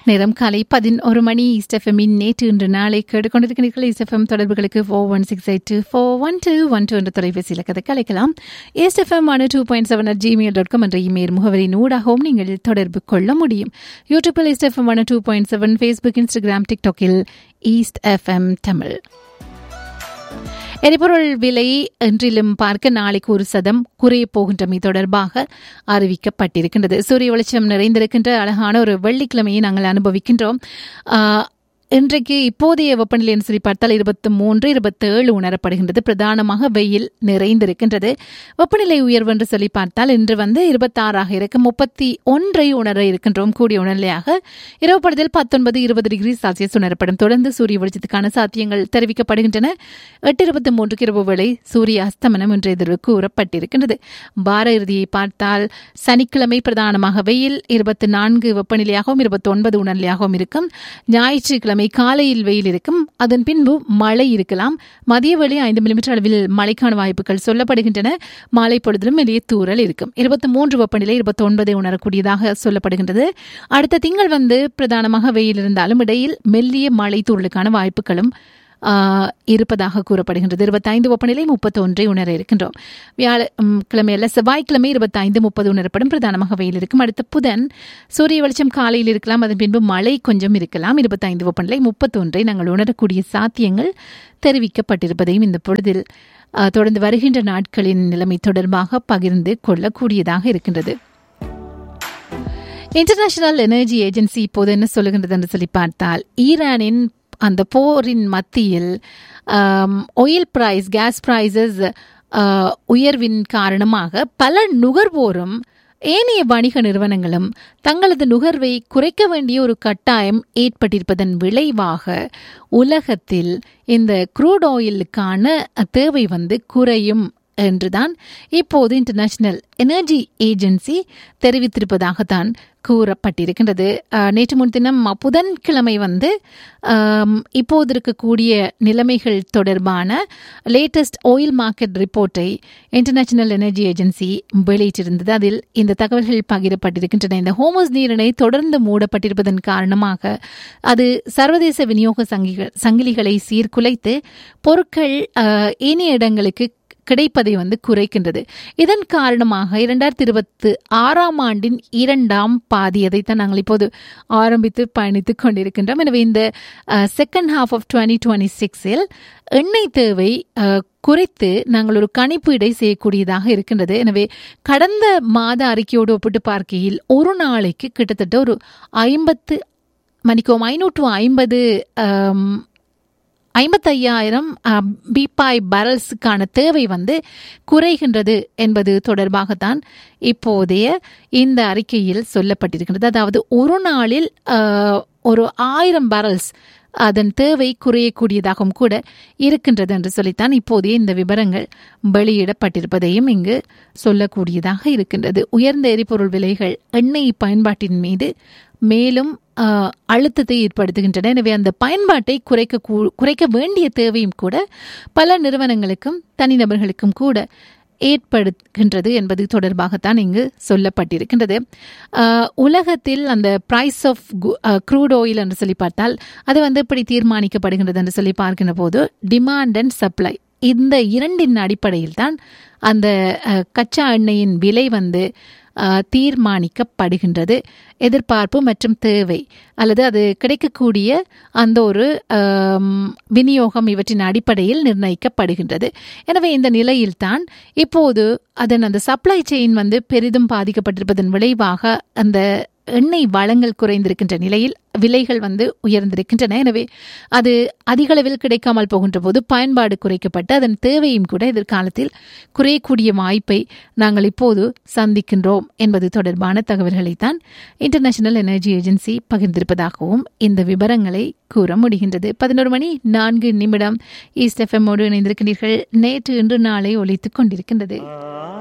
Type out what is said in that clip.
நேரம் காலை பதினொரு மணி இஸ்டெஃபமின் நேற்று இன்று நாளை கேட்டுக்கொண்டிருக்கிறீர்கள் இஸ்டெஃபம் தொடர்புகளுக்கு four one six eight two four one two one two என்ற தொலைபேசியில் கதை கலைக்கலாம் East FM one two point seven at Gmail dot com என்ற இமெயில் முகவரியின் ஊடாகவும் நீங்கள் தொடர்பு கொள்ள முடியும் யூடியூப்பில் East FM one two point seven Facebook Instagram டிக்டாக்கில் ஈஸ்ட் எஃப்எம் தமிழ் எரிபொருள் விலை என்றிலும் பார்க்க நாளைக்கு ஒரு சதம் குறைய போகின்றமை தொடர்பாக அறிவிக்கப்பட்டிருக்கின்றது சூரிய வெளிச்சம் நிறைந்திருக்கின்ற அழகான ஒரு வெள்ளிக்கிழமையை நாங்கள் அனுபவிக்கின்றோம் இன்றைக்கு இப்போதைய வெப்பநிலை என்று சொல்லி பார்த்தால் இருபத்தி மூன்று இருபத்தேழு உணரப்படுகின்றது பிரதானமாக வெயில் நிறைந்திருக்கின்றது வெப்பநிலை உயர்வு என்று சொல்லி பார்த்தால் இன்று வந்து இருபத்தாறாக இருக்கு முப்பத்தி ஒன்றை உணர இருக்கின்றோம் கூடிய உணர்நிலையாக இரவு படத்தில் பத்தொன்பது இருபது டிகிரி செல்சியஸ் உணரப்படும் தொடர்ந்து சூரிய வெளிச்சத்துக்கான சாத்தியங்கள் தெரிவிக்கப்படுகின்றன எட்டு இருபத்தி மூன்றுக்கு இரவு வேளை சூரிய அஸ்தமனம் என்ற எதிர்வு கூறப்பட்டிருக்கின்றது வார இறுதியை பார்த்தால் சனிக்கிழமை பிரதானமாக வெயில் இருபத்தி நான்கு வெப்பநிலையாகவும் இருபத்தி ஒன்பது உணர்நிலையாகவும் இருக்கும் ஞாயிற்றுக்கிழமை கிழமை காலையில் வெயில் இருக்கும் அதன் பின்பு மழை இருக்கலாம் மதிய வேளை ஐந்து மில்லிமீட்டர் அளவில் மழைக்கான வாய்ப்புகள் சொல்லப்படுகின்றன மாலை பொழுதிலும் வெளியே தூரல் இருக்கும் இருபத்தி மூன்று வெப்பநிலை இருபத்தி ஒன்பதை உணரக்கூடியதாக சொல்லப்படுகின்றது அடுத்த திங்கள் வந்து பிரதானமாக வெயில் இருந்தாலும் இடையில் மெல்லிய மழை தூரலுக்கான வாய்ப்புகளும் இருப்பதாக கூறப்படுகின்றது இருபத்தைந்து வெப்பநிலை முப்பத்தி ஒன்றை உணர இருக்கின்றோம் வியாழ கிழமையில் செவ்வாய்க்கிழமை இருபத்தைந்து முப்பது உணரப்படும் பிரதானமாக வெயில் இருக்கும் அடுத்த புதன் சூரிய வெளிச்சம் காலையில் இருக்கலாம் அதன் பின்பு மழை கொஞ்சம் இருக்கலாம் இருபத்தைந்து வெப்பநிலை முப்பத்தொன்றை நாங்கள் உணரக்கூடிய சாத்தியங்கள் தெரிவிக்கப்பட்டிருப்பதையும் இந்த பொழுதில் தொடர்ந்து வருகின்ற நாட்களின் நிலைமை தொடர்பாக பகிர்ந்து கொள்ளக்கூடியதாக இருக்கின்றது இன்டர்நேஷனல் எனர்ஜி ஏஜென்சி இப்போது என்ன சொல்லுகின்றது என்று சொல்லி பார்த்தால் ஈரானின் அந்த போரின் மத்தியில் ஆயில் பிரைஸ் கேஸ் பிரைசஸ் உயர்வின் காரணமாக பல நுகர்வோரும் ஏனைய வணிக நிறுவனங்களும் தங்களது நுகர்வை குறைக்க வேண்டிய ஒரு கட்டாயம் ஏற்பட்டிருப்பதன் விளைவாக உலகத்தில் இந்த குரூட் ஆயிலுக்கான தேவை வந்து குறையும் என்றுதான் இப்போது இன்டர்நேஷனல் எனர்ஜி ஏஜென்சி தெரிவித்திருப்பதாகத்தான் கூறப்பட்டிருக்கின்றது நேற்று முன்தினம் புதன்கிழமை வந்து இப்போது இருக்கக்கூடிய நிலைமைகள் தொடர்பான லேட்டஸ்ட் ஆயில் மார்க்கெட் ரிப்போர்ட்டை இன்டர்நேஷனல் எனர்ஜி ஏஜென்சி வெளியிட்டிருந்தது அதில் இந்த தகவல்கள் பகிரப்பட்டிருக்கின்றன இந்த ஹோமோஸ் நீரிணை தொடர்ந்து மூடப்பட்டிருப்பதன் காரணமாக அது சர்வதேச விநியோக சங்கிகள் சங்கிலிகளை சீர்குலைத்து பொருட்கள் ஏனைய இடங்களுக்கு கிடைப்பதை வந்து குறைக்கின்றது இதன் காரணமாக இரண்டாயிரத்தி இருபத்தி ஆறாம் ஆண்டின் இரண்டாம் பாதி அதைத்தான் நாங்கள் இப்போது ஆரம்பித்து பயணித்து கொண்டிருக்கின்றோம் எனவே இந்த second half of twenty twenty சிக்ஸில் எண்ணெய் தேவை குறைத்து நாங்கள் ஒரு கணிப்பீடை செய்யக்கூடியதாக இருக்கின்றது எனவே கடந்த மாத அறிக்கையோடு ஒப்பிட்டு பார்க்கையில் ஒரு நாளைக்கு கிட்டத்தட்ட ஒரு ஐம்பத்து மணிக்கோம் ஐநூற்று ஐம்பது ஐம்பத்தையாயிரம் பீப்பாய் பரல்ஸுக்கான தேவை வந்து குறைகின்றது என்பது தொடர்பாகத்தான் இப்போதைய இந்த அறிக்கையில் சொல்லப்பட்டிருக்கின்றது அதாவது ஒரு நாளில் ஒரு ஆயிரம் பரல்ஸ் அதன் தேவை குறையக்கூடியதாகவும் கூட இருக்கின்றது என்று சொல்லித்தான் இப்போதைய இந்த விவரங்கள் வெளியிடப்பட்டிருப்பதையும் இங்கு சொல்லக்கூடியதாக இருக்கின்றது உயர்ந்த எரிபொருள் விலைகள் எண்ணெய் பயன்பாட்டின் மீது மேலும் அழுத்தத்தை ஏற்படுத்துகின்றன எனவே அந்த பயன்பாட்டை குறைக்க குறைக்க வேண்டிய தேவையும் கூட பல நிறுவனங்களுக்கும் தனிநபர்களுக்கும் கூட ஏற்படுகின்றது என்பது தொடர்பாகத்தான் இங்கு சொல்லப்பட்டிருக்கின்றது உலகத்தில் அந்த ப்ரைஸ் ஆஃப் க்ரூட் ஆயில் என்று சொல்லி பார்த்தால் அது வந்து இப்படி தீர்மானிக்கப்படுகின்றது என்று சொல்லி பார்க்கின்ற போது டிமாண்ட் அண்ட் சப்ளை இந்த இரண்டின் அடிப்படையில் தான் அந்த கச்சா எண்ணெயின் விலை வந்து தீர்மானிக்கப்படுகின்றது எதிர்பார்ப்பு மற்றும் தேவை அல்லது அது கிடைக்கக்கூடிய அந்த ஒரு விநியோகம் இவற்றின் அடிப்படையில் நிர்ணயிக்கப்படுகின்றது எனவே இந்த நிலையில்தான் இப்போது அதன் அந்த சப்ளை செயின் வந்து பெரிதும் பாதிக்கப்பட்டிருப்பதன் விளைவாக அந்த எண்ணெய் வளங்கள் குறைந்திருக்கின்ற நிலையில் விலைகள் வந்து உயர்ந்திருக்கின்றன எனவே அது அதிகளவில் கிடைக்காமல் போகின்ற போது பயன்பாடு குறைக்கப்பட்டு அதன் தேவையும் கூட எதிர்காலத்தில் குறையக்கூடிய வாய்ப்பை நாங்கள் இப்போது சந்திக்கின்றோம் என்பது தொடர்பான தகவல்களைத்தான் இன்டர்நேஷனல் எனர்ஜி ஏஜென்சி பகிர்ந்திருப்பதாகவும் இந்த விவரங்களை கூற முடிகின்றது பதினோரு மணி நான்கு நிமிடம் ஈஸ்ட் எஃப்எம்மோடு இணைந்திருக்கின்றீர்கள் நேற்று இன்று நாளை ஒழித்துக் கொண்டிருக்கின்றது